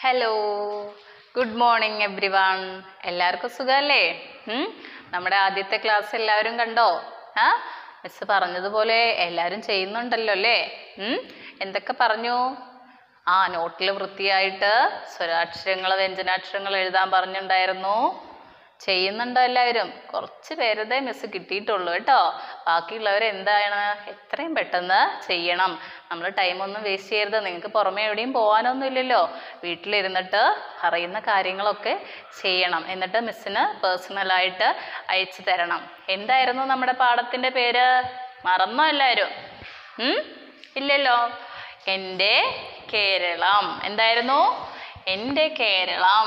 Hello good morning everyone എല്ലാവർക്കും സുഖമല്ലേ ഉം? നമ്മുടെ ആദ്യത്തെ ക്ലാസ് എല്ലാവരും കണ്ടോ ആ മിസ് പറഞ്ഞതുപോലെ എല്ലാവരും ചെയ്യുന്നുണ്ടല്ലോ അല്ലേ ഉം? എന്തൊക്കെ പറഞ്ഞു ആ നോട്ടിൽ വൃത്തിയായിട്ട് സ്വരാക്ഷരങ്ങൾ വ്യഞ്ജനാക്ഷരങ്ങൾ എഴുതാൻ പറഞ്ഞിട്ടുണ്ടായിരുന്നു ചെയ്യുന്നുണ്ടോ എല്ലാവരും കുറച്ച് പേരതേ മിസ് കിട്ടിയിട്ടുള്ളൂ കേട്ടോ ബാക്കിയുള്ളവർ എന്താണ് എത്രയും പെട്ടെന്ന് ചെയ്യണം നമ്മൾ ടൈമൊന്നും വേസ്റ്റ് ചെയ്യരുത് നിങ്ങൾക്ക് പുറമെ എവിടെയും പോകാനൊന്നും ഇല്ലല്ലോ വീട്ടിലിരുന്നിട്ട് അറിയുന്ന കാര്യങ്ങളൊക്കെ ചെയ്യണം എന്നിട്ട് മിസ്സിന് പേഴ്സണലായിട്ട് അയച്ചു തരണം എന്തായിരുന്നു നമ്മുടെ പാഠത്തിൻ്റെ പേര് മറന്നോ എല്ലാവരും ഉം? ഇല്ലല്ലോ എൻ്റെ കേരളം എന്തായിരുന്നു എൻ്റെ കേരളം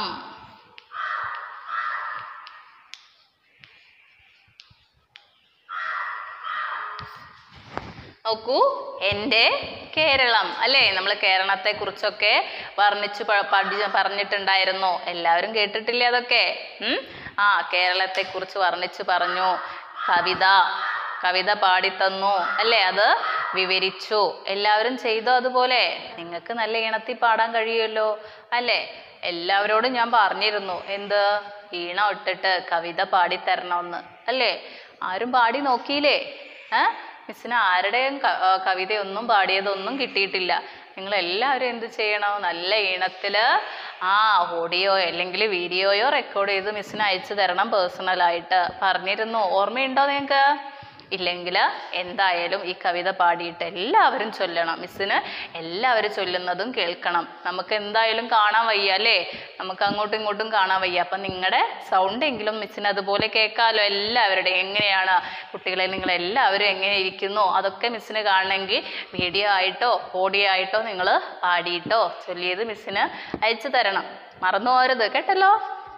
നോക്കൂ എൻ്റെ കേരളം അല്ലേ നമ്മൾ കേരളത്തെ കുറിച്ചൊക്കെ വർണ്ണിച്ചു പ- പഠി പറഞ്ഞിട്ടുണ്ടായിരുന്നു എല്ലാവരും കേട്ടിട്ടില്ലേ അതൊക്കെ ഉം? ആ കേരളത്തെ കുറിച്ച് വർണ്ണിച്ചു പറഞ്ഞു കവിത കവിത പാടിത്തന്നു അല്ലേ അത് വിവരിച്ചു എല്ലാവരും ചെയ്തോ അതുപോലെ നിങ്ങൾക്ക് നല്ല ഈണത്തിൽ പാടാൻ കഴിയുമല്ലോ അല്ലേ എല്ലാവരോടും ഞാൻ പറഞ്ഞിരുന്നു എന്ത് ഈണം ഇട്ടിട്ട് കവിത പാടിത്തരണമെന്ന് അല്ലേ ആരും പാടി നോക്കിയില്ലേ ഏ മിസ്സിന് ആരുടെയും ക- ആ, കവിതയൊന്നും പാടിയതൊന്നും കിട്ടിയിട്ടില്ല നിങ്ങൾ എല്ലാവരും എന്ത് ചെയ്യണം നല്ല ഈണത്തിൽ ആ ഓഡിയോ അല്ലെങ്കിൽ വീഡിയോയോ റെക്കോർഡ് ചെയ്ത് മിസ്സിന് അയച്ചു തരണം പേഴ്സണലായിട്ട് പറഞ്ഞിരുന്നു ഓർമ്മയുണ്ടോ നിങ്ങൾക്ക് ഇല്ലെങ്കിൽ എന്തായാലും ഈ കവിത പാടിയിട്ട് എല്ലാവരും ചൊല്ലണം മിസ്സിന് എല്ലാവരും ചൊല്ലുന്നതും കേൾക്കണം നമുക്ക് എന്തായാലും കാണാൻ വയ്യ അല്ലേ നമുക്ക് അങ്ങോട്ടും ഇങ്ങോട്ടും കാണാൻ വയ്യ അപ്പം നിങ്ങളുടെ സൗണ്ട് എങ്കിലും മിസ്സിന് അതുപോലെ കേൾക്കാമല്ലോ എല്ലാവരുടെയും എങ്ങനെയാണ് കുട്ടികളെ നിങ്ങൾ എല്ലാവരും എങ്ങനെ ഇരിക്കുന്നു അതൊക്കെ മിസ്സിന് കാണണമെങ്കിൽ വീഡിയോ ആയിട്ടോ ഓഡിയോ ആയിട്ടോ നിങ്ങൾ പാടിയിട്ടോ ചൊല്ലിയത് മിസ്സിന് അയച്ചു തരണം മറന്നു പോകരുത് കേട്ടല്ലോ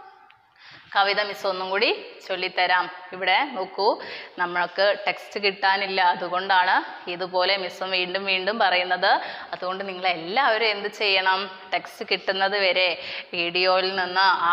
കവിത മിസ് ഒന്നും കൂടി ചൊല്ലിത്തരാം ഇവിടെ നോക്കൂ നമ്മൾക്ക് ടെക്സ്റ്റ് കിട്ടാനില്ല അതുകൊണ്ടാണ് ഇതുപോലെ മിസ്സും വീണ്ടും വീണ്ടും പറയുന്നത് അതുകൊണ്ട് നിങ്ങൾ എല്ലാവരും എന്ത് ചെയ്യണം ടെക്സ്റ്റ് കിട്ടുന്നത് വരെ വീഡിയോയിൽ നിന്ന് ആ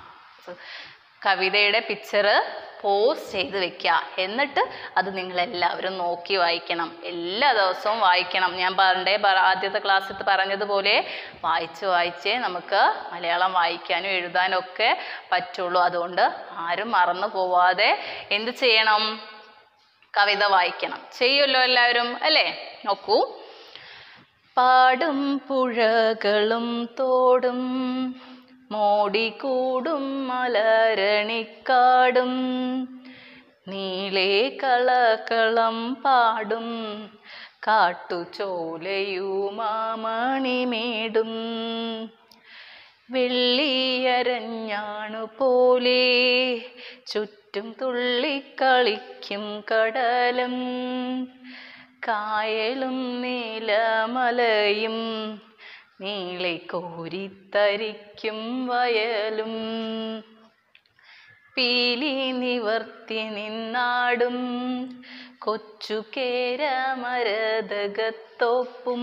കവിതയുടെ പിക്ചർ പോസ് ചെയ്ത് വെക്കുക എന്നിട്ട് അത് നിങ്ങൾ എല്ലാവരും നോക്കി വായിക്കണം എല്ലാ ദിവസവും വായിക്കണം ഞാൻ പറഞ്ഞേ പറ- ആദ്യത്തെ ക്ലാസ്സിൽ പറഞ്ഞതുപോലെ വായിച്ച് വായിച്ചേ നമുക്ക് മലയാളം വായിക്കാനും എഴുതാനും ഒക്കെ പറ്റുള്ളൂ അതുകൊണ്ട് ആരും മറന്നു പോവാതെ എന്ത് ചെയ്യണം കവിത വായിക്കണം ചെയ്യുമല്ലോ എല്ലാവരും അല്ലേ നോക്കൂ പാടും പുഴകളും തോടും മോടിക്കൂടും മലരണിക്കാടും നീളേ കളകളം പാടും കാട്ടുചോലയുമാമണിമേടും വെള്ളിയരഞ്ഞാണു പോലെ ചുറ്റും തുള്ളിക്കളിക്കും കടലും കായലും നീലമലയും നീളെ കോരിത്തരിക്കും വയലും പീലി നിവർത്തി നിന്നാടും കൊച്ചു കേരമരതകത്തോപ്പും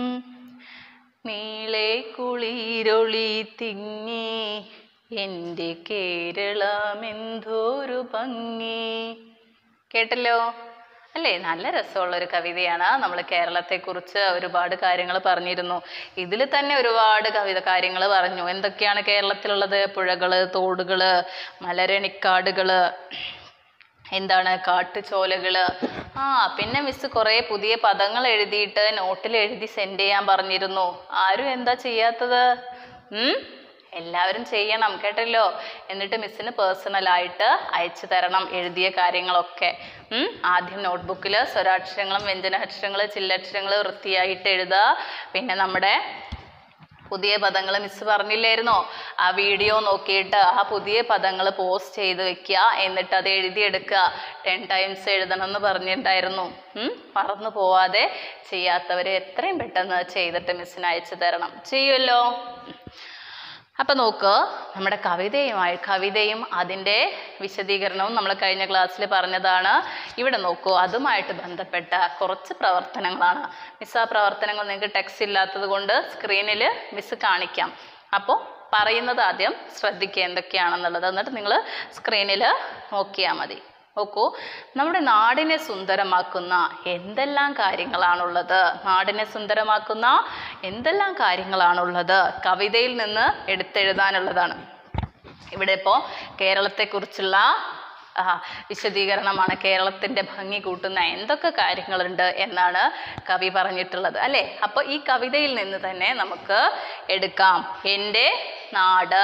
നീളെ കുളിരൊളി തിങ്ങി എൻ്റെ കേരളമെന്തോരു ഭംഗി കേട്ടല്ലോ അല്ലേ നല്ല രസമുള്ള ഒരു കവിതയാണ് നമ്മൾ കേരളത്തെക്കുറിച്ച് ഒരുപാട് കാര്യങ്ങൾ പറഞ്ഞിരുന്നു ഇതിൽ തന്നെ ഒരുപാട് കവിത കാര്യങ്ങൾ പറഞ്ഞു എന്തൊക്കെയാണ് കേരളത്തിലുള്ളത് പുഴകള് തോടുകള് മലരണിക്കാടുകള് എന്താണ് കാട്ടുചോലകള് ആ പിന്നെ മിസ് കുറേ പുതിയ പദങ്ങൾ എഴുതിയിട്ട് നോട്ടിൽ എഴുതി സെൻഡ് ചെയ്യാൻ പറഞ്ഞിരുന്നു ആരും എന്താ ചെയ്യാത്തത് ഉം എല്ലാവരും ചെയ്യണം കേട്ടല്ലോ എന്നിട്ട് മിസ്സിന് പേഴ്സണലായിട്ട് അയച്ചു തരണം എഴുതിയ കാര്യങ്ങളൊക്കെ ഉം ആദ്യം നോട്ട്ബുക്കിൽ സ്വരാക്ഷരങ്ങളും വ്യഞ്ജനാക്ഷരങ്ങൾ ചില്ലക്ഷരങ്ങൾ വൃത്തിയായിട്ട് എഴുതുക പിന്നെ നമ്മുടെ പുതിയ പദങ്ങൾ മിസ് പറഞ്ഞില്ലായിരുന്നോ ആ വീഡിയോ നോക്കിയിട്ട് ആ പുതിയ പദങ്ങൾ പോസ്റ്റ് ചെയ്ത് വെക്കുക എന്നിട്ട് അത് എഴുതിയെടുക്കുക ടെൻ ടൈംസ് എഴുതണം എന്ന് പറഞ്ഞിട്ടുണ്ടായിരുന്നു ഉം? മറന്നു പോവാതെ ചെയ്യാത്തവരെ എത്രയും പെട്ടെന്ന് ചെയ്തിട്ട് മിസ്സിന് അയച്ചു തരണം ചെയ്യുമല്ലോ അപ്പൊ നോക്ക് നമ്മുടെ കവിതയുമായി കവിതയും അതിൻ്റെ വിശദീകരണവും നമ്മൾ കഴിഞ്ഞ ക്ലാസ്സിൽ പറഞ്ഞതാണ് ഇവിടെ നോക്കൂ അതുമായിട്ട് ബന്ധപ്പെട്ട കുറച്ച് പ്രവർത്തനങ്ങളാണ് മിസ് ആ പ്രവർത്തനങ്ങൾ നിങ്ങൾക്ക് ടെക്സ്റ്റ് ഇല്ലാത്തത് കൊണ്ട് സ്ക്രീനിൽ മിസ് കാണിക്കാം അപ്പോൾ പറയുന്നത് ആദ്യം ശ്രദ്ധിക്കുക എന്തൊക്കെയാണെന്നുള്ളത് എന്നിട്ട് നിങ്ങൾ സ്ക്രീനിൽ നോക്കിയാൽ മതി നോക്കൂ നമ്മുടെ നാടിനെ സുന്ദരമാക്കുന്ന എന്തെല്ലാം കാര്യങ്ങളാണുള്ളത് നാടിനെ സുന്ദരമാക്കുന്ന എന്തെല്ലാം കാര്യങ്ങളാണുള്ളത് കവിതയിൽ നിന്ന് എടുത്തെഴുതാനുള്ളതാണ് ഇവിടെ ഇപ്പോൾ കേരളത്തെക്കുറിച്ചുള്ള ആ, വിശദീകരണമാണ് കേരളത്തിൻ്റെ ഭംഗി കൂട്ടുന്ന എന്തൊക്കെ കാര്യങ്ങളുണ്ട് എന്നാണ് കവി പറഞ്ഞിട്ടുള്ളത് അല്ലേ അപ്പോൾ ഈ കവിതയിൽ നിന്ന് തന്നെ നമുക്ക് എടുക്കാം എൻ്റെ നാട്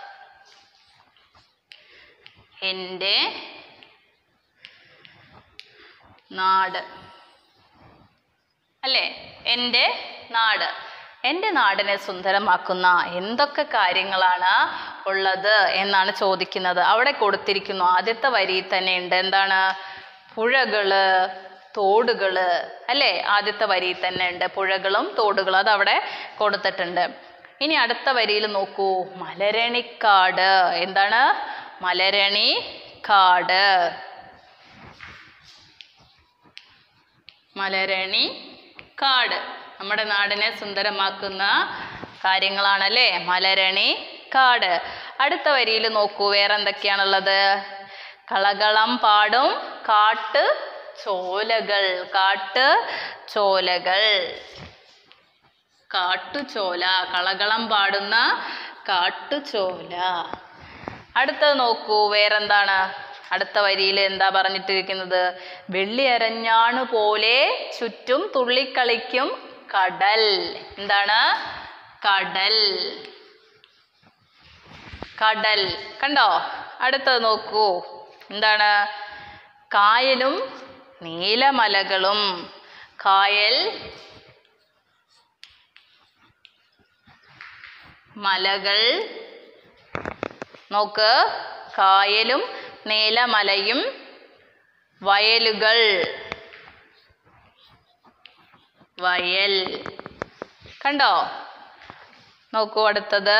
എൻ്റെ നാട് അല്ലേ എൻ്റെ നാട് എൻ്റെ നാടിനെ സുന്ദരമാക്കുന്ന എന്തൊക്കെ കാര്യങ്ങളാണ് ഉള്ളത് എന്നാണ് ചോദിക്കുന്നത് അവിടെ കൊടുത്തിരിക്കുന്നു ആദ്യത്തെ വരിയിൽ തന്നെ ഉണ്ട് എന്താണ് പുഴകള് തോടുകള് അല്ലേ ആദ്യത്തെ വരിയിൽ തന്നെ ഉണ്ട് പുഴകളും തോടുകളും അത് അവിടെ കൊടുത്തിട്ടുണ്ട് ഇനി അടുത്ത വരിയിൽ നോക്കൂ മലരണിക്കാട് എന്താണ് മലരണി കാട് മലരണി കാട് നമ്മുടെ നാടിനെ സുന്ദരമാക്കുന്ന കാര്യങ്ങളാണല്ലേ മലരണി കാട് അടുത്ത വരിയിൽ നോക്കൂ വേറെ എന്തൊക്കെയാണുള്ളത് കളകളം പാടും കാട്ട് ചോലകൾ കാട്ട് ചോലകൾ കാട്ടുചോല കളകളം പാടുന്ന കാട്ടുചോല അടുത്തത് നോക്കൂ വേറെന്താണ് അടുത്ത വരിയിൽ എന്താ പറഞ്ഞിട്ടിരിക്കുന്നത് വെള്ളി അരഞ്ഞാണു പോലെ ചുറ്റും തുള്ളിക്കളിക്കും കടൽ എന്താണ് കടൽ കടൽ കണ്ടോ അടുത്തത് നോക്കൂ എന്താണ് കായലും നീലമലകളും കായൽ മലകൾ നോക്ക് കായലും നീലമലയും വയലുകൾ വയൽ കണ്ടോ നോക്കൂ അടുത്തത്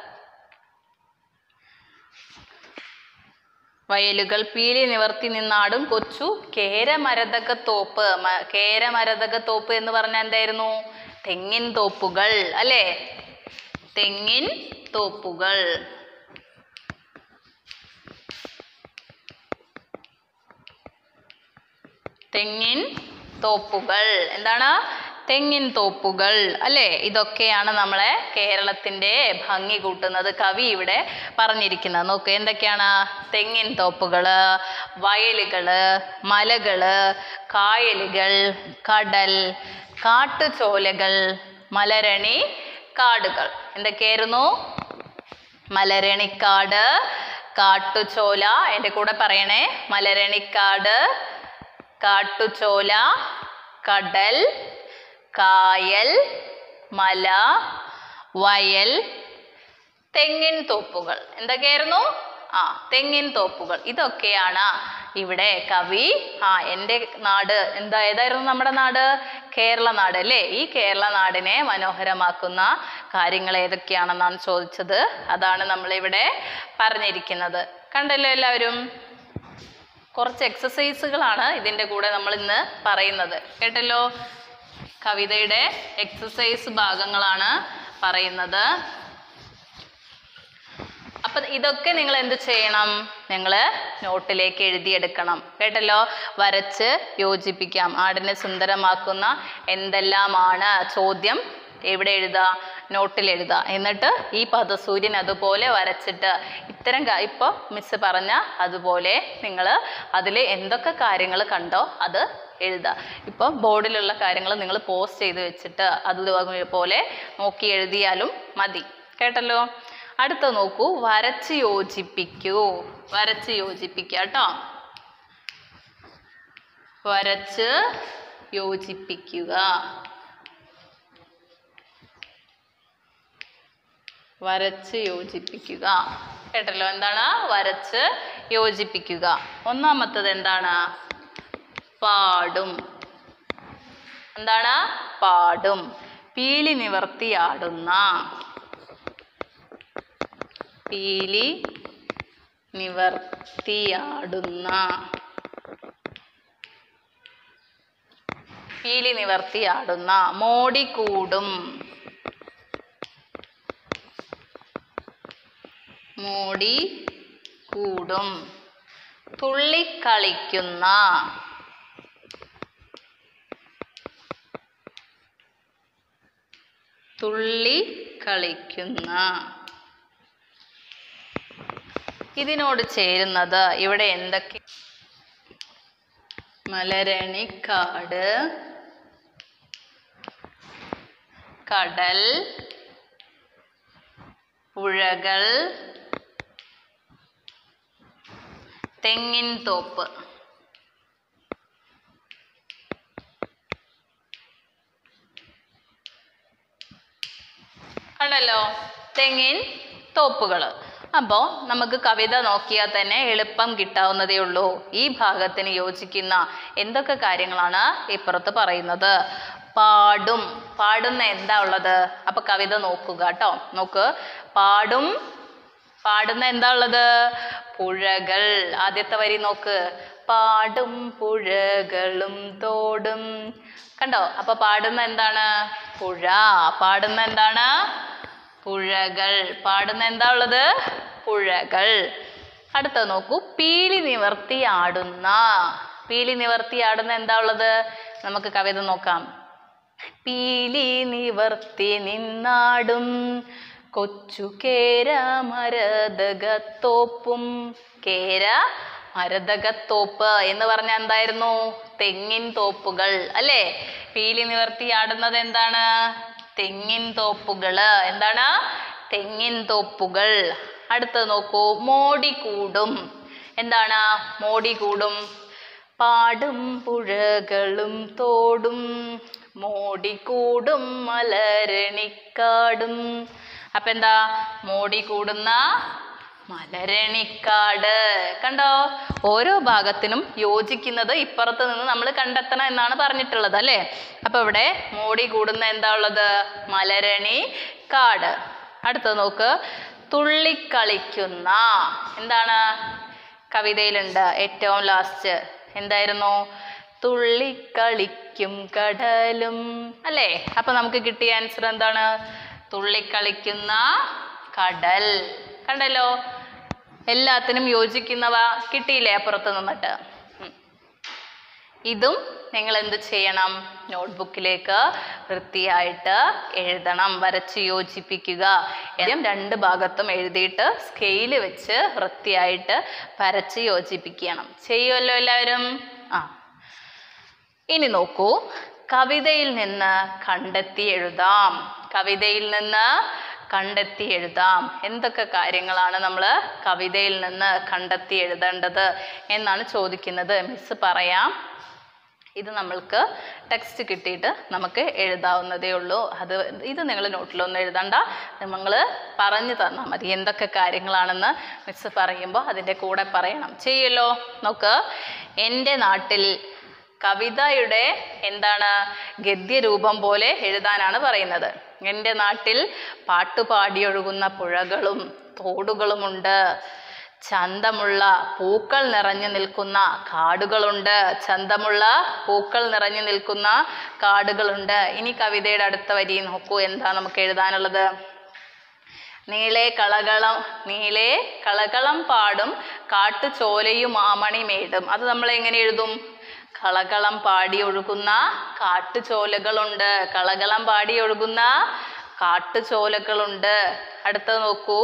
വയലുകൾ പീലി നിവർത്തി നിന്നാടും കൊച്ചു കേരമരതകത്തോപ്പ് മ- കേരമരതകത്തോപ്പ് എന്ന് പറഞ്ഞാൽ എന്തായിരുന്നു തെങ്ങിൻ തോപ്പുകൾ അല്ലേ തെങ്ങിൻ തോപ്പുകൾ തെങ്ങിൻ തോപ്പുകൾ എന്താണ് തെങ്ങിൻ തോപ്പുകൾ അല്ലേ ഇതൊക്കെയാണ് നമ്മളെ കേരളത്തിന്റെ ഭംഗി കൂട്ടുന്നത് കവി ഇവിടെ പറഞ്ഞിരിക്കുന്നത് നോക്ക് എന്തൊക്കെയാണ് തെങ്ങിൻ തോപ്പുകള് വയലുകള് മലകള് കായലുകൾ കടൽ കാട്ടുചോലകൾ മലരണി കാടുകൾ എന്തൊക്കെയായിരുന്നു മലരണിക്കാട് കാട്ടുചോല എൻ്റെ കൂടെ പറയണേ മലരണിക്കാട് കാട്ടുചോല കടൽ കായൽ മല വയൽ തെങ്ങിൻ തോപ്പുകൾ എന്തൊക്കെയായിരുന്നു ആ തെങ്ങിൻ തോപ്പുകൾ ഇതൊക്കെയാണ് ഇവിടെ കവി ആ എൻ്റെ നാട് എന്താ ഏതായിരുന്നു നമ്മുടെ നാട് കേരള നാട് അല്ലേ ഈ കേരള നാടിനെ മനോഹരമാക്കുന്ന കാര്യങ്ങൾ ഏതൊക്കെയാണെന്നാണ് ചോദിച്ചത് അതാണ് നമ്മളിവിടെ പറഞ്ഞിരിക്കുന്നത് കണ്ടല്ലോ എല്ലാവരും കുറച്ച് എക്സസൈസുകളാണ് ഇതിൻ്റെ കൂടെ നമ്മൾ ഇന്ന് പറയുന്നത് കേട്ടല്ലോ കവിതയുടെ എക്സസൈസ് ഭാഗങ്ങളാണ് പറയുന്നത് അപ്പൊ ഇതൊക്കെ നിങ്ങൾ എന്ത് ചെയ്യണം നിങ്ങൾ നോട്ടിലേക്ക് എഴുതിയെടുക്കണം കേട്ടല്ലോ വരച്ച് യോജിപ്പിക്കാം ആടിനെ സുന്ദരമാക്കുന്ന എന്തെല്ലാമാണ് ചോദ്യം എവിടെ എഴുതുക നോട്ടിൽ എഴുതുക എന്നിട്ട് ഈ പദസൂര്യൻ അതുപോലെ വരച്ചിട്ട് ഇത്തരം ഇപ്പോൾ മിസ് പറഞ്ഞ അതുപോലെ നിങ്ങൾ അതിൽ എന്തൊക്കെ കാര്യങ്ങൾ കണ്ടോ അത് എഴുതുക ഇപ്പോൾ ബോർഡിലുള്ള കാര്യങ്ങൾ നിങ്ങൾ പോസ്റ്റ് ചെയ്ത് വെച്ചിട്ട് അതുപോലെ നോക്കി എഴുതിയാലും മതി കേട്ടല്ലോ അടുത്ത നോക്കൂ വരച്ച് യോജിപ്പിക്കൂ വരച്ച് യോജിപ്പിക്കുക കേട്ടോ വരച്ച് യോജിപ്പിക്കുക വരച്ച് യോജിപ്പിക്കുക കേട്ടല്ലോ എന്താണ് വരച്ച് യോജിപ്പിക്കുക ഒന്നാമത്തത് എന്താണ് പാടും എന്താണ് പാടും പീലി നിവർത്തിയാടുന്ന പീലി നിവർത്തിയാടുന്ന പീലി നിവർത്തിയാടുന്ന മോടിക്കൂടും മോടി കൂടും തുള്ളിക്കളിക്കുന്ന തുള്ളിക്കളിക്കുന്ന ഇതിനോട് ചേരുന്നത് ഇവിടെ എന്തൊക്കെ മലരണിക്കാട് കടൽ പുഴകൾ തെങ്ങിൻ തോപ്പ് കണ്ടല്ലോ തെങ്ങിൻ തോപ്പുകൾ അപ്പോൾ നമുക്ക് കവിത നോക്കിയാൽ തന്നെ എളുപ്പം കിട്ടാവുന്നതേ ഉള്ളൂ ഈ ഭാഗത്തിന് യോജിക്കുന്ന എന്തൊക്കെ കാര്യങ്ങളാണ് ഇപ്പുറത്ത് പറയുന്നത് പാടും പാടുന്ന എന്താ ഉള്ളത് അപ്പൊ കവിത നോക്കുക കേട്ടോ നോക്ക് പാടും പാടുന്ന എന്താ ഉള്ളത് പുഴകൾ ആദ്യത്തെ വരി നോക്ക് പാടും പുഴകളും തോടും കണ്ടോ അപ്പൊ പാടുന്ന എന്താണ് പുഴ പാടുന്ന എന്താണ് പുഴകൾ പാടുന്ന എന്താ ഉള്ളത് പുഴകൾ അടുത്ത നോക്കൂ പീലി നിവർത്തി ആടുന്ന പീലി നിവർത്തി ആടുന്ന എന്താ ഉള്ളത് നമുക്ക് കവിത നോക്കാം പീലി നിവർത്തി നിന്നാടും കൊച്ചു കേര മരതകത്തോപ്പും കേര മരതകത്തോപ്പ് എന്ന് പറഞ്ഞാൽ എന്തായിരുന്നു തെങ്ങിൻ തോപ്പുകൾ അല്ലേ പീലി നിവർത്തി ആടുന്നത് എന്താണ് തെങ്ങിൻ തോപ്പുകള് എന്താണ് തെങ്ങിൻ തോപ്പുകൾ അടുത്തത് നോക്കൂ മോടിക്കൂടും എന്താണ് മോടിക്കൂടും പാടും പുഴകളും തോടും മോടിക്കൂടും മലരണിക്കാടും അപ്പൊ എന്താ മോടിക്കൂടുന്ന മലരണിക്കാട് കണ്ടോ ഓരോ ഭാഗത്തിനും യോജിക്കുന്നത് ഇപ്പുറത്ത് നിന്ന് നമ്മൾ കണ്ടെത്തണം എന്നാണ് പറഞ്ഞിട്ടുള്ളത് അല്ലേ അപ്പൊ ഇവിടെ മോടി കൂടുന്ന എന്താ ഉള്ളത് മലരണി കാട് അടുത്തത് നോക്ക് തുള്ളിക്കളിക്കുന്ന എന്താണ് കവിതയിലുണ്ട് ഏറ്റവും ലാസ്റ്റ് എന്തായിരുന്നു തുള്ളിക്കളിക്കും കടലും അല്ലേ അപ്പൊ നമുക്ക് കിട്ടിയ ആൻസർ എന്താണ് തുള്ളിക്കളിക്കുന്ന കടൽ കണ്ടല്ലോ എല്ലാത്തിനും യോജിക്കുന്നവ കിട്ടിയില്ലേ അപ്പുറത്ത് നിന്നിട്ട് ഉം. ഇതും നിങ്ങൾ എന്ത് ചെയ്യണം നോട്ട്ബുക്കിലേക്ക് വൃത്തിയായിട്ട് എഴുതണം വരച്ച് യോജിപ്പിക്കുക ആദ്യം രണ്ട് ഭാഗത്തും എഴുതിയിട്ട് സ്കെയില് വെച്ച് വൃത്തിയായിട്ട് വരച്ച് യോജിപ്പിക്കണം ചെയ്യുമല്ലോ എല്ലാവരും ആ ഇനി നോക്കൂ കവിതയിൽ നിന്ന് കണ്ടെത്തി എഴുതാം കവിതയിൽ നിന്ന് കണ്ടെത്തി എഴുതാം എന്തൊക്കെ കാര്യങ്ങളാണ് നമ്മൾ കവിതയിൽ നിന്ന് കണ്ടെത്തി എഴുതേണ്ടത് എന്നാണ് ചോദിക്കുന്നത് മിസ് പറയാം ഇത് നമ്മൾക്ക് ടെക്സ്റ്റ് കിട്ടിയിട്ട് നമുക്ക് എഴുതാവുന്നതേ ഉള്ളൂ അത് ഇത് നിങ്ങൾ നോട്ടിലൊന്നും എഴുതണ്ട നിങ്ങൾ പറഞ്ഞു തന്നാൽ മതി എന്തൊക്കെ കാര്യങ്ങളാണെന്ന് മിസ് പറയുമ്പോൾ അതിൻ്റെ കൂടെ പറയണം ചെയ്യല്ലോ നോക്ക് എൻ്റെ നാട്ടിൽ കവിതയുടെ എന്താണ് ഗദ്യരൂപം പോലെ എഴുതാനാണ് പറയുന്നത് എൻ്റെ നാട്ടിൽ പാട്ടുപാടിയൊഴുകുന്ന പുഴകളും തോടുകളുമുണ്ട് ചന്തമുള്ള പൂക്കൾ നിറഞ്ഞു നിൽക്കുന്ന കാടുകളുണ്ട് ചന്തമുള്ള പൂക്കൾ നിറഞ്ഞു നിൽക്കുന്ന കാടുകളുണ്ട് ഇനി കവിതയുടെ അടുത്ത വരി നോക്കൂ എന്താ നമുക്ക് എഴുതാനുള്ളത് നീളെ കളകളം നീളെ കളകളം പാടും കാട്ടുചോലയും ആമണിമേടും അത് നമ്മൾ എങ്ങനെ എഴുതും കളകളം പാടി ഒഴുകുന്ന കാട്ടുചോലകളുണ്ട് കളകളം പാടി ഒഴുകുന്ന കാട്ടുചോലകളുണ്ട് അടുത്തത് നോക്കൂ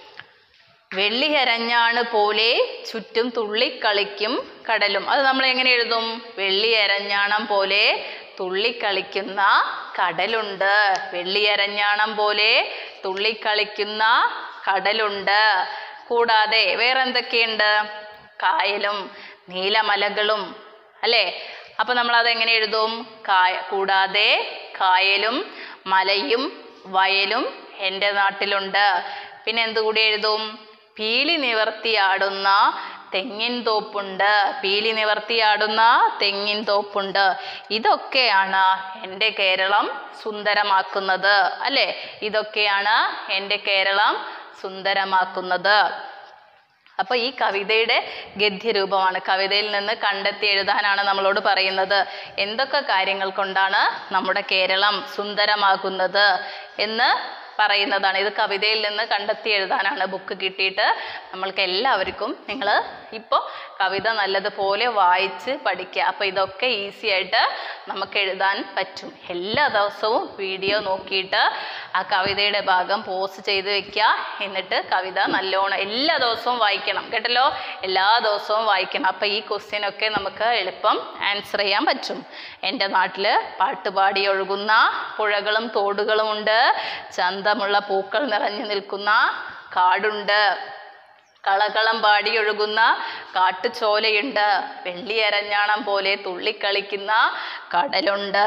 വെള്ളിയരഞ്ഞാണ് പോലെ ചുറ്റും തുള്ളിക്കളിക്കും കടലും അത് നമ്മൾ എങ്ങനെ എഴുതും വെള്ളിയരഞ്ഞാണം പോലെ തുള്ളിക്കളിക്കുന്ന കടലുണ്ട് വെള്ളിയരഞ്ഞാണം പോലെ തുള്ളിക്കളിക്കുന്ന കടലുണ്ട് കൂടാതെ വേറെ എന്തൊക്കെയുണ്ട് കായലും നീലമലകളും അല്ലേ അപ്പൊ നമ്മൾ അത് എങ്ങനെ എഴുതും കായ കൂടാതെ കായലും മലയും വയലും എൻ്റെ നാട്ടിലുണ്ട് പിന്നെ എന്തുകൂടി എഴുതും പീലി നിവർത്തിയാടുന്ന തെങ്ങിൻ തോപ്പുണ്ട് പീലി നിവർത്തിയാടുന്ന തെങ്ങിൻ തോപ്പുണ്ട് ഇതൊക്കെയാണ് എൻ്റെ കേരളം സുന്ദരമാക്കുന്നത് അല്ലേ ഇതൊക്കെയാണ് എൻ്റെ കേരളം സുന്ദരമാക്കുന്നത് അപ്പൊ ഈ കവിതയുടെ ഗദ്യരൂപമാണ് കവിതയിൽ നിന്ന് കണ്ടെത്തി എഴുതാനാണ് നമ്മളോട് പറയുന്നത് എന്തൊക്കെ കാര്യങ്ങൾ കൊണ്ടാണ് നമ്മുടെ കേരളം സുന്ദരമാകുന്നത് എന്ന് പറയുന്നതാണ് ഇത് കവിതയിൽ നിന്ന് കണ്ടെത്തി എഴുതാനാണ് ബുക്ക് കിട്ടിയിട്ട് നമ്മൾക്ക് എല്ലാവർക്കും നിങ്ങൾ ഇപ്പോൾ കവിത നല്ലതുപോലെ വായിച്ച് പഠിക്കുക അപ്പോൾ ഇതൊക്കെ ഈസി ആയിട്ട് നമുക്ക് എഴുതാൻ പറ്റും എല്ലാ ദിവസവും വീഡിയോ നോക്കിയിട്ട് ആ കവിതയുടെ ഭാഗം പോസ്റ്റ് ചെയ്ത് വെക്കുക എന്നിട്ട് കവിത നല്ലോണം എല്ലാ ദിവസവും വായിക്കണം കേട്ടല്ലോ എല്ലാ ദിവസവും വായിക്കണം അപ്പോൾ ഈ ക്വസ്റ്റ്യൻ ഒക്കെ നമുക്ക് എളുപ്പം ആൻസർ ചെയ്യാൻ പറ്റും എൻ്റെ നാട്ടിൽ പാട്ടുപാടി ഒഴുകുന്ന പുഴകളും തോടുകളും ഉണ്ട് ചന്തമുള്ള പൂക്കൾ നിറഞ്ഞു നിൽക്കുന്ന കാടുണ്ട് കളകളം പാടി ഒഴുകുന്ന കാട്ടുചോലയുണ്ട് വെള്ളിയരഞ്ഞാണം പോലെ തുള്ളിക്കളിക്കുന്ന കടലുണ്ട്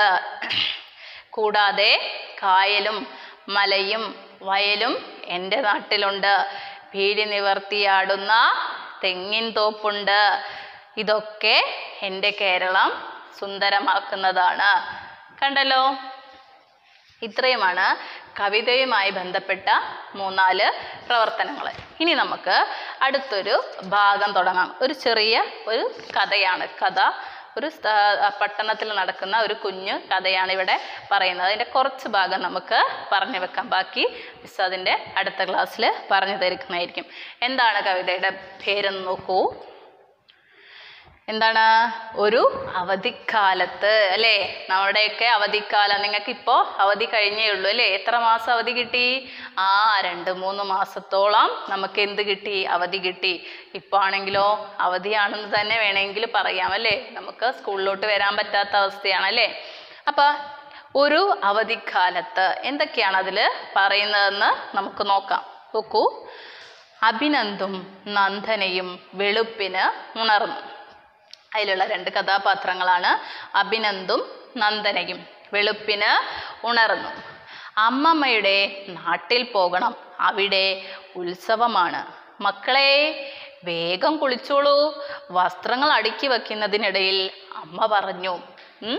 കൂടാതെ കായലും മലയും വയലും എൻ്റെ നാട്ടിലുണ്ട് പീലി നിവർത്തിയാടുന്ന തെങ്ങിൻ തോപ്പുണ്ട് ഇതൊക്കെ എൻ്റെ കേരളം സുന്ദരമാക്കുന്നതാണ് കണ്ടല്ലോ ഇത്രയുമാണ് കവിതയുമായി ബന്ധപ്പെട്ട മൂന്നാല് പ്രവർത്തനങ്ങൾ ഇനി നമുക്ക് അടുത്തൊരു ഭാഗം തുടങ്ങാം ഒരു ചെറിയ ഒരു കഥയാണ് കഥ ഒരു സ്ഥ- ആ, പട്ടണത്തിൽ നടക്കുന്ന ഒരു കുഞ്ഞു കഥയാണ് ഇവിടെ പറയുന്നത് അതിൻ്റെ കുറച്ച് ഭാഗം നമുക്ക് പറഞ്ഞു വെക്കാം ബാക്കി മിസ് അതിൻ്റെ അടുത്ത ക്ലാസ്സിൽ പറഞ്ഞു തരുന്നതായിരിക്കും എന്താണ് കവിതയുടെ പേരെന്ന് നോക്കൂ എന്താണ് ഒരു അവധിക്കാലത്ത് അല്ലേ നമ്മുടെയൊക്കെ അവധിക്കാലം നിങ്ങൾക്ക് ഇപ്പോൾ അവധി കഴിഞ്ഞേ ഉള്ളൂ അല്ലേ എത്ര മാസം അവധി കിട്ടി ആ രണ്ട് മൂന്ന് മാസത്തോളം നമുക്ക് എന്ത് കിട്ടി അവധി കിട്ടി ഇപ്പോൾ ആണെങ്കിലോ അവധിയാണെന്ന് തന്നെ വേണമെങ്കിൽ പറയാം അല്ലേ നമുക്ക് സ്കൂളിലോട്ട് വരാൻ പറ്റാത്ത അവസ്ഥയാണ് അല്ലേ അപ്പം ഒരു അവധിക്കാലത്ത് എന്തൊക്കെയാണ് അതിൽ പറയുന്നതെന്ന് നമുക്ക് നോക്കാം നോക്കൂ അഭിനന്ദും നന്ദനയും വെളുപ്പിന് ഉണർന്നു അതിലുള്ള രണ്ട് കഥാപാത്രങ്ങളാണ് അഭിനന്ദും നന്ദനയും വെളുപ്പിന് ഉണർന്നു അമ്മമ്മയുടെ നാട്ടിൽ പോകണം അവിടെ ഉത്സവമാണ് മക്കളെ വേഗം കുളിച്ചോളൂ വസ്ത്രങ്ങൾ അടുക്കി വയ്ക്കുന്നതിനിടയിൽ അമ്മ പറഞ്ഞു ഉം?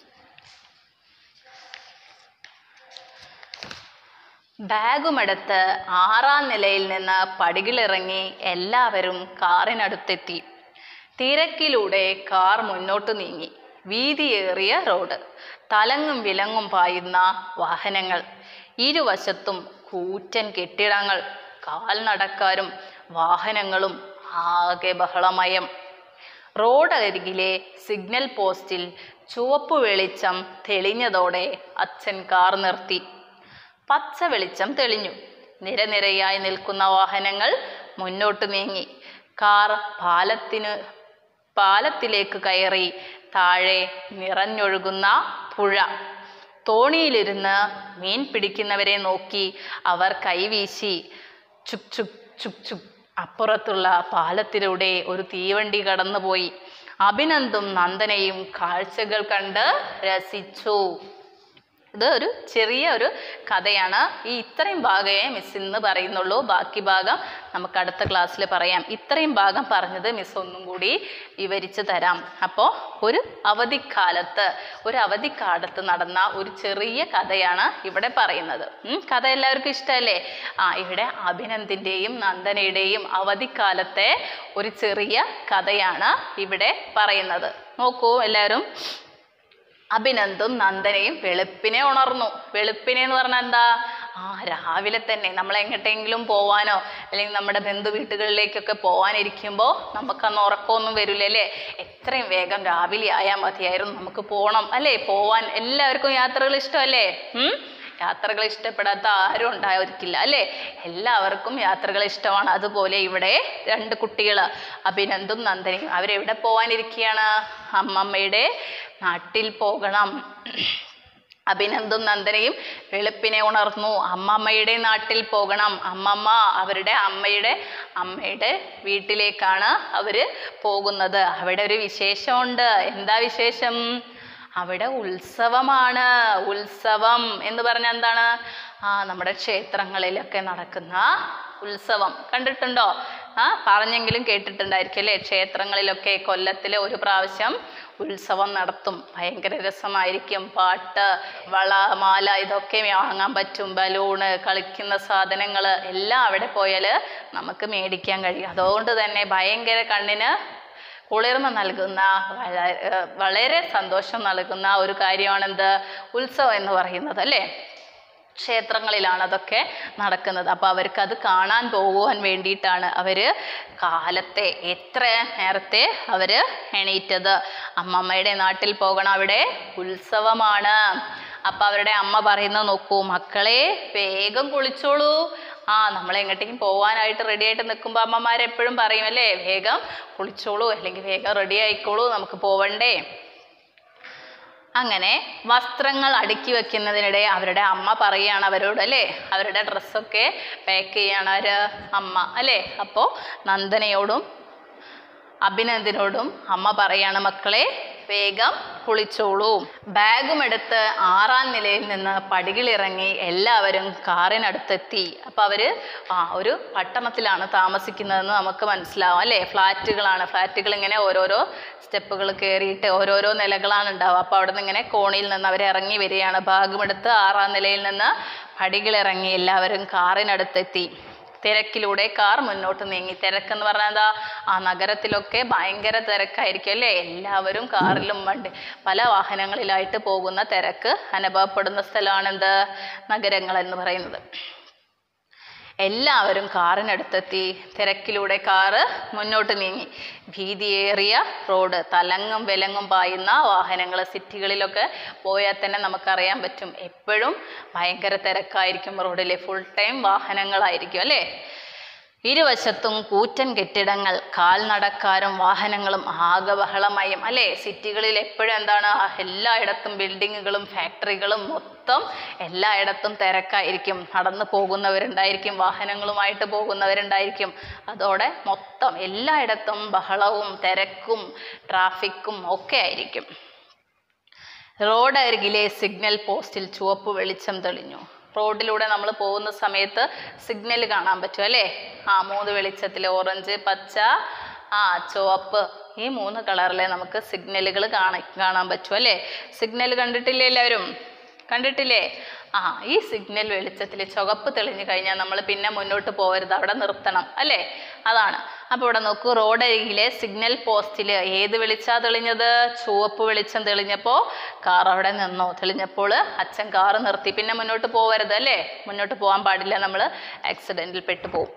ബാഗുമെടുത്ത് ആറാം നിലയിൽ നിന്ന് പടികളിറങ്ങി എല്ലാവരും കാറിനടുത്തെത്തി തിരക്കിലൂടെ കാർ മുന്നോട്ട് നീങ്ങി വീതിയേറിയ റോഡ് തലങ്ങും വിലങ്ങും പായുന്ന വാഹനങ്ങൾ ഇരുവശത്തും കൂറ്റൻ കെട്ടിടങ്ങൾ കാൽനടക്കാരും വാഹനങ്ങളും ആകെ ബഹളമയം റോഡരികിലെ സിഗ്നൽ പോസ്റ്റിൽ ചുവപ്പ് വെളിച്ചം തെളിഞ്ഞതോടെ അച്ഛൻ കാർ നിർത്തി പച്ച വെളിച്ചം തെളിഞ്ഞു നിരനിരയായി നിൽക്കുന്ന വാഹനങ്ങൾ മുന്നോട്ട് നീങ്ങി കാർ പാലത്തിന് പാലത്തിലേക്ക് കയറി താഴെ നിറഞ്ഞൊഴുകുന്ന പുഴ തോണിയിലിരുന്ന് മീൻ പിടിക്കുന്നവരെ നോക്കി അവർ കൈവീശി ചുക് ചുക് ചുക് ചുക് അപ്പുറത്തുള്ള പാലത്തിലൂടെ ഒരു തീവണ്ടി കടന്നുപോയി അഭിനന്ദും നന്ദനയും കാഴ്ചകൾ കണ്ട് രസിച്ചു ഇത് ഒരു ചെറിയ ഒരു കഥയാണ് ഈ ഇത്രയും ഭാഗമേ മിസ് ഇന്ന് പറയുന്നുള്ളൂ ബാക്കി ഭാഗം നമുക്ക് അടുത്ത ക്ലാസ്സിൽ പറയാം ഇത്രയും ഭാഗം പറഞ്ഞത് മിസ് ഒന്നും കൂടി വിവരിച്ചു തരാം അപ്പോൾ ഒരു അവധിക്കാലത്ത് ഒരു അവധിക്കാലത്ത് നടന്ന ഒരു ചെറിയ കഥയാണ് ഇവിടെ പറയുന്നത് ഉം, കഥ എല്ലാവർക്കും ഇഷ്ടമല്ലേ ആ ഇവിടെ അഭിനന്ദിൻ്റെയും നന്ദനയുടെയും അവധിക്കാലത്തെ ഒരു ചെറിയ കഥയാണ് ഇവിടെ പറയുന്നത് നോക്കൂ എല്ലാവരും അഭിനന്ദും നന്ദനയും വെളുപ്പിനെ ഉണർന്നു വെളുപ്പിനെ എന്ന് പറഞ്ഞാൽ എന്താ ആ രാവിലെ തന്നെ നമ്മൾ എങ്ങോട്ടെങ്കിലും പോവാനോ അല്ലെങ്കിൽ നമ്മുടെ ബന്ധു വീട്ടുകളിലേക്കൊക്കെ പോവാനിരിക്കുമ്പോൾ നമുക്കന്ന് ഉറക്കമൊന്നും വരില്ല അല്ലേ എത്രയും വേഗം രാവിലെ ആയാൽ മതിയായിരുന്നു നമുക്ക് പോകണം അല്ലേ പോവാൻ എല്ലാവർക്കും യാത്രകൾ ഇഷ്ടമല്ലേ ഉം? യാത്രകൾ ഇഷ്ടപ്പെടാത്ത ആരും ഉണ്ടായിരിക്കില്ല അല്ലേ എല്ലാവർക്കും യാത്രകൾ ഇഷ്ടമാണ് അതുപോലെ ഇവിടെ രണ്ട് കുട്ടികൾ അഭിനന്ദും നന്ദനയും അവരെവിടെ പോവാനിരിക്കുകയാണ് അമ്മമ്മയുടെ നാട്ടിൽ പോകണം അഭിനന്ദും നന്ദനയും വെളുപ്പിനെ ഉണർന്നു അമ്മമ്മയുടെ നാട്ടിൽ പോകണം അമ്മമ്മ അവരുടെ അമ്മയുടെ അമ്മയുടെ വീട്ടിലേക്കാണ് അവർ പോകുന്നത് അവിടെ ഒരു വിശേഷമുണ്ട് എന്താ വിശേഷം അവിടെ ഉത്സവമാണ് ഉത്സവം എന്ന് പറഞ്ഞാൽ എന്താണ് ആ നമ്മുടെ ക്ഷേത്രങ്ങളിലൊക്കെ നടക്കുന്ന ഉത്സവം കണ്ടിട്ടുണ്ടോ ആ പറഞ്ഞെങ്കിലും കേട്ടിട്ടുണ്ടായിരിക്കും അല്ലേ ക്ഷേത്രങ്ങളിലൊക്കെ കൊല്ലത്തിലെ ഒരു പ്രാവശ്യം ഉത്സവം നടത്തും ഭയങ്കര രസമായിരിക്കും പാട്ട് വള മാല ഇതൊക്കെ വാങ്ങാൻ പറ്റും ബലൂണ് കളിക്കുന്ന സാധനങ്ങൾ എല്ലാം അവിടെ പോയാൽ നമുക്ക് മേടിക്കാൻ കഴിയും അതുകൊണ്ട് തന്നെ ഭയങ്കര കണ്ണിന് കുളിർമ നൽകുന്ന വള- ഏർ വളരെ സന്തോഷം നൽകുന്ന ഒരു കാര്യമാണെന്ത് ഉത്സവം എന്ന് പറയുന്നത് അല്ലേ ക്ഷേത്രങ്ങളിലാണ് അതൊക്കെ നടക്കുന്നത് അപ്പോൾ അവർക്ക് അത് കാണാൻ പോകുവാൻ വേണ്ടിയിട്ടാണ് അവർ കാലത്തെ എത്ര നേരത്തെ അവർ എണീറ്റത് അമ്മമ്മയുടെ നാട്ടിൽ പോകണം അവിടെ ഉത്സവമാണ് അപ്പം അവരുടെ അമ്മ പറയുന്നത് നോക്കൂ മക്കളെ വേഗം കുളിച്ചോളൂ ആ നമ്മൾ എങ്ങോട്ടേക്കും പോകാനായിട്ട് റെഡി ആയിട്ട് നിൽക്കുമ്പോൾ അമ്മമാർ എപ്പോഴും പറയും അല്ലേ വേഗം കുളിച്ചോളൂ അല്ലെങ്കിൽ വേഗം റെഡി ആയിക്കോളൂ നമുക്ക് പോവണ്ടേ അങ്ങനെ വസ്ത്രങ്ങൾ അടുക്കി വെക്കുന്നതിനിടെ അവരുടെ അമ്മ പറയുകയാണ് അവരോട് അല്ലേ അവരുടെ ഡ്രസ്സൊക്കെ പാക്ക് ചെയ്യാണ് ആര് അമ്മ അല്ലേ അപ്പോൾ നന്ദനയോടും അഭിനന്ദനോടും അമ്മ പറയാണ് മക്കളെ വേഗം കുളിച്ചോളൂ ബാഗും എടുത്ത് ആറാം നിലയിൽ നിന്ന് പടികളിറങ്ങി എല്ലാവരും കാറിനടുത്തെത്തി അപ്പം അവര് ആ ഒരു പട്ടണത്തിലാണ് താമസിക്കുന്നതെന്ന് നമുക്ക് മനസ്സിലാവും അല്ലേ ഫ്ലാറ്റുകളാണ് ഫ്ലാറ്റുകൾ ഇങ്ങനെ ഓരോരോ സ്റ്റെപ്പുകൾ കയറിയിട്ട് ഓരോരോ നിലകളാണ് ഉണ്ടാവുക അപ്പോൾ അവിടെ നിന്ന് ഇങ്ങനെ കോണിയിൽ നിന്ന് അവർ ഇറങ്ങി വരികയാണ് ബാഗുമെടുത്ത് ആറാം നിലയിൽ നിന്ന് പടികളിറങ്ങി എല്ലാവരും കാറിനടുത്തെത്തി തിരക്കിലൂടെ കാർ മുന്നോട്ട് നീങ്ങി തിരക്കെന്ന് പറഞ്ഞാൽ എന്താ ആ നഗരത്തിലൊക്കെ ഭയങ്കര തിരക്കായിരിക്കും അല്ലേ എല്ലാവരും കാറിലും വണ്ടി പല വാഹനങ്ങളിലായിട്ട് പോകുന്ന തിരക്ക് അനുഭവപ്പെടുന്ന സ്ഥലമാണ് എന്ത് നഗരങ്ങൾ എന്ന് പറയുന്നത് എല്ലാവരും കാറിനടുത്തെത്തി തിരക്കിലൂടെ കാറ് മുന്നോട്ട് നീങ്ങി ഭീതിയേറിയ റോഡ് തലങ്ങും വിലങ്ങും പായുന്ന വാഹനങ്ങൾ സിറ്റികളിലൊക്കെ പോയാൽ തന്നെ നമുക്കറിയാൻ പറ്റും എപ്പോഴും ഭയങ്കര തിരക്കായിരിക്കും റോഡിൽ ഫുൾ ടൈം വാഹനങ്ങളായിരിക്കും അല്ലേ ഇരുവശത്തും കൂറ്റൻ കെട്ടിടങ്ങൾ കാൽനടക്കാരും വാഹനങ്ങളും ആകെ ബഹളമയം അല്ലേ സിറ്റികളിൽ എപ്പോഴും എന്താണ് ആ എല്ലായിടത്തും ബിൽഡിങ്ങുകളും ഫാക്ടറികളും മൊത്തം എല്ലായിടത്തും തിരക്കായിരിക്കും നടന്നു പോകുന്നവരുണ്ടായിരിക്കും വാഹനങ്ങളുമായിട്ട് പോകുന്നവരുണ്ടായിരിക്കും അതോടെ മൊത്തം എല്ലായിടത്തും ബഹളവും തിരക്കും ട്രാഫിക്കും ഒക്കെ ആയിരിക്കും റോഡ് അരികിലെ സിഗ്നൽ പോസ്റ്റിൽ ചുവപ്പ് വെളിച്ചം തെളിഞ്ഞു റോഡിലൂടെ നമ്മൾ പോകുന്ന സമയത്ത് സിഗ്നൽ കാണാൻ പറ്റും അല്ലേ ആ മൂന്ന് വെളിച്ചത്തിൽ ഓറഞ്ച് പച്ച ആ ചുവപ്പ് ഈ മൂന്ന് കളറിലെ നമുക്ക് സിഗ്നലുകൾ കാണാൻ കാണാൻ പറ്റും അല്ലേ സിഗ്നൽ കണ്ടിട്ടില്ലേ എല്ലാവരും കണ്ടിട്ടില്ലേ ആ ഈ സിഗ്നൽ വെളിച്ചത്തിൽ ചുവപ്പ് തെളിഞ്ഞു കഴിഞ്ഞാൽ നമ്മൾ പിന്നെ മുന്നോട്ട് പോകരുത് അവിടെ നിർത്തണം അല്ലേ അതാണ് അപ്പോൾ ഇവിടെ നോക്കൂ റോഡരികിലെ സിഗ്നൽ പോസ്റ്റിൽ ഏത് വെളിച്ചാ തെളിഞ്ഞത് ചുവപ്പ് വെളിച്ചം തെളിഞ്ഞപ്പോൾ കാർ അവിടെ നിന്നോ തെളിഞ്ഞപ്പോൾ അച്ഛൻ കാറ് നിർത്തി പിന്നെ മുന്നോട്ട് പോകരുത് അല്ലേ മുന്നോട്ട് പോകാൻ പാടില്ല നമ്മൾ ആക്സിഡൻറ്റിൽ പെട്ടു പോകും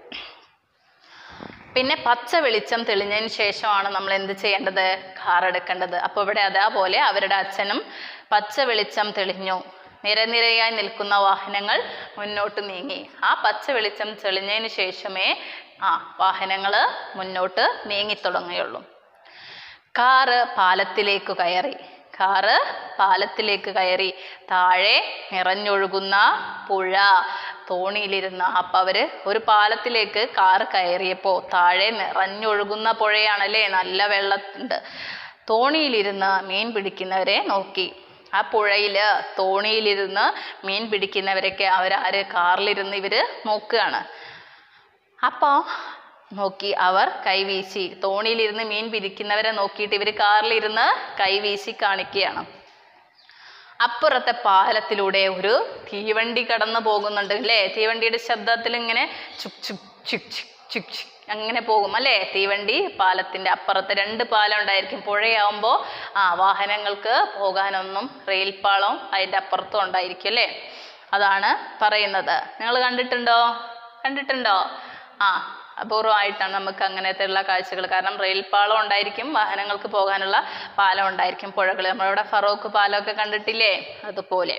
പിന്നെ പച്ച വെളിച്ചം തെളിഞ്ഞതിന് ശേഷമാണ് നമ്മൾ എന്ത് ചെയ്യേണ്ടത് കാർ എടുക്കേണ്ടത് അപ്പോൾ ഇവിടെ അതേപോലെ അവരുടെ അച്ഛനും പച്ച വെളിച്ചം തെളിഞ്ഞു നിരനിരയായി നിൽക്കുന്ന വാഹനങ്ങൾ മുന്നോട്ട് നീങ്ങി ആ പച്ച വെളിച്ചം തെളിഞ്ഞതിന് ശേഷമേ ആ വാഹനങ്ങൾ മുന്നോട്ട് നീങ്ങിത്തുടങ്ങുകയുള്ളൂ കാറ് പാലത്തിലേക്ക് കയറി കാറ് പാലത്തിലേക്ക് കയറി താഴെ നിറഞ്ഞൊഴുകുന്ന പുഴ തോണിയിലിരുന്ന അപ്പം അവര് ഒരു പാലത്തിലേക്ക് കാറ് കയറിയപ്പോൾ താഴെ നിറഞ്ഞൊഴുകുന്ന പുഴയാണല്ലേ നല്ല വെള്ളമുണ്ട് തോണിയിലിരുന്ന് മീൻ പിടിക്കുന്നവരെ നോക്കി ആ പുഴയിൽ തോണിയിലിരുന്ന് മീൻ പിടിക്കുന്നവരൊക്കെ അവരാര് കാറിലിരുന്ന് ഇവര് നോക്കുകയാണ് അപ്പോൾ നോക്കി അവർ കൈവീശി തോണിയിലിരുന്ന് മീൻ പിരിക്കുന്നവരെ നോക്കിയിട്ട് ഇവർ കാറിലിരുന്ന് കൈവീശി കാണിക്കുകയാണ് അപ്പുറത്തെ പാലത്തിലൂടെ ഒരു തീവണ്ടി കടന്നു പോകുന്നുണ്ട് അല്ലേ തീവണ്ടിയുടെ ശബ്ദത്തിൽ ഇങ്ങനെ ചുക് ചുക് ചുക് ചുക് ചുക് ചുക് അങ്ങനെ പോകും അല്ലേ തീവണ്ടി പാലത്തിന്റെ അപ്പുറത്ത് രണ്ട് പാലം ഉണ്ടായിരിക്കും പുഴയാവുമ്പോൾ ആ വാഹനങ്ങൾക്ക് പോകാനൊന്നും റെയിൽ പാളം അതിൻ്റെ അപ്പുറത്തും ഉണ്ടായിരിക്കും അല്ലേ അതാണ് പറയുന്നത് നിങ്ങൾ കണ്ടിട്ടുണ്ടോ കണ്ടിട്ടുണ്ടോ ആ അപൂർവമായിട്ടാണ് നമുക്ക് അങ്ങനത്തെ ഉള്ള കാഴ്ചകൾ കാരണം റെയിൽ പാളം ഉണ്ടായിരിക്കും വാഹനങ്ങൾക്ക് പോകാനുള്ള പാലം ഉണ്ടായിരിക്കും പുഴകൾ നമ്മളിവിടെ ഫറോക്ക് പാലമൊക്കെ കണ്ടിട്ടില്ലേ അതുപോലെ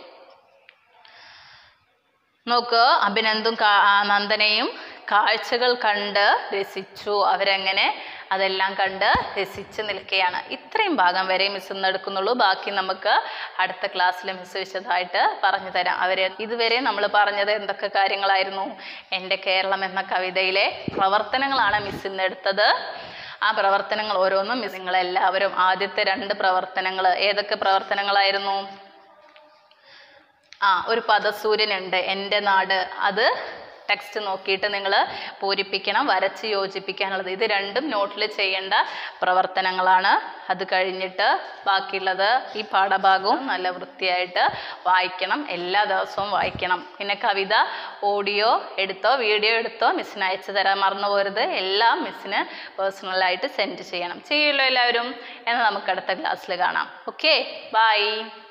നോക്ക് അഭിനന്ദും കാ- ആ നന്ദനയും കാഴ്ചകൾ കണ്ട് രസിച്ചു അവരങ്ങനെ അതെല്ലാം കണ്ട് രസിച്ച് നിൽക്കുകയാണ് ഇത്രയും ഭാഗം വരെ മിസ് ഇന്ന് എടുക്കുന്നുള്ളൂ ബാക്കി നമുക്ക് അടുത്ത ക്ലാസ്സിൽ മിസ് വിശദമായിട്ട് പറഞ്ഞു തരാം അവരെ ഇതുവരെ നമ്മൾ പറഞ്ഞത് എന്തൊക്കെ കാര്യങ്ങളായിരുന്നു എൻ്റെ കേരളം എന്ന കവിതയിലെ പ്രവർത്തനങ്ങളാണ് മിസ് ഇന്ന് എടുത്തത് ആ പ്രവർത്തനങ്ങൾ ഓരോന്നും മിസ് നിങ്ങളെല്ലാവരും ആദ്യത്തെ രണ്ട് പ്രവർത്തനങ്ങൾ ഏതൊക്കെ പ്രവർത്തനങ്ങളായിരുന്നു ആ ഒരു പദസൂര്യനുണ്ട് എൻ്റെ നാട് അത് ടെക്സ്റ്റ് നോക്കിയിട്ട് നിങ്ങൾ പൂരിപ്പിക്കണം വരച്ച് യോജിപ്പിക്കാനുള്ളത് ഇത് രണ്ടും നോട്ടിൽ ചെയ്യേണ്ട പ്രവർത്തനങ്ങളാണ് അത് കഴിഞ്ഞിട്ട് ബാക്കിയുള്ളത് ഈ പാഠഭാഗവും നല്ല വൃത്തിയായിട്ട് വായിക്കണം എല്ലാ ദിവസവും വായിക്കണം പിന്നെ കവിത ഓഡിയോ എടുത്തോ വീഡിയോ എടുത്തോ മിസ്സിന് അയച്ചു തരാൻ മറന്നു പോരുത് എല്ലാം മിസ്സിന് പേഴ്സണലായിട്ട് സെൻഡ് ചെയ്യണം ചെയ്യുമല്ലോ എല്ലാവരും എന്നാൽ നമുക്ക് അടുത്ത ക്ലാസ്സിൽ കാണാം ഓക്കെ ബൈ